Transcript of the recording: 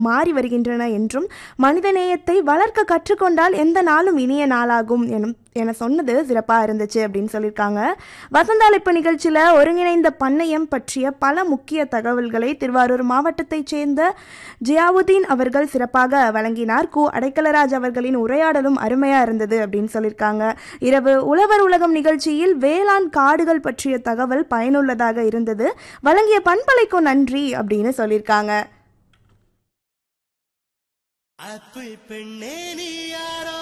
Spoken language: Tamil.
மாறி வருகின்றன என்றும் மனிதநேயத்தை வளர்க்க கற்றுக்கொண்டால் எந்த நாளும் இனிய நாளாகும் எனும் என சொன்னது சிறப்பாக இருந்துச்சு அப்படின்னு சொல்லியிருக்காங்க வசந்த அழைப்பு நிகழ்ச்சியில் ஒருங்கிணைந்த பண்ணையம் பற்றிய பல முக்கிய தகவல்களை திருவாரூர் மாவட்டத்தைச் சேர்ந்த ஜியாவுதீன் அவர்கள் சிறப்பாக வழங்கினார் கு அடைக்கலராஜ் அவர்களின் உரையாடலும் அருமையாக இருந்தது அப்படின்னு சொல்லியிருக்காங்க இரவு உழவர் உலகம் நிகழ்ச்சியில் வேளாண் காடுகள் பற்றிய தகவல் பயனுள்ளதாக இருந்தது வழங்கிய பண்பலைக்கும் நன்றி அப்படின்னு சொல்லியிருக்காங்க அப்பு பெண்ணே நீ யாரோ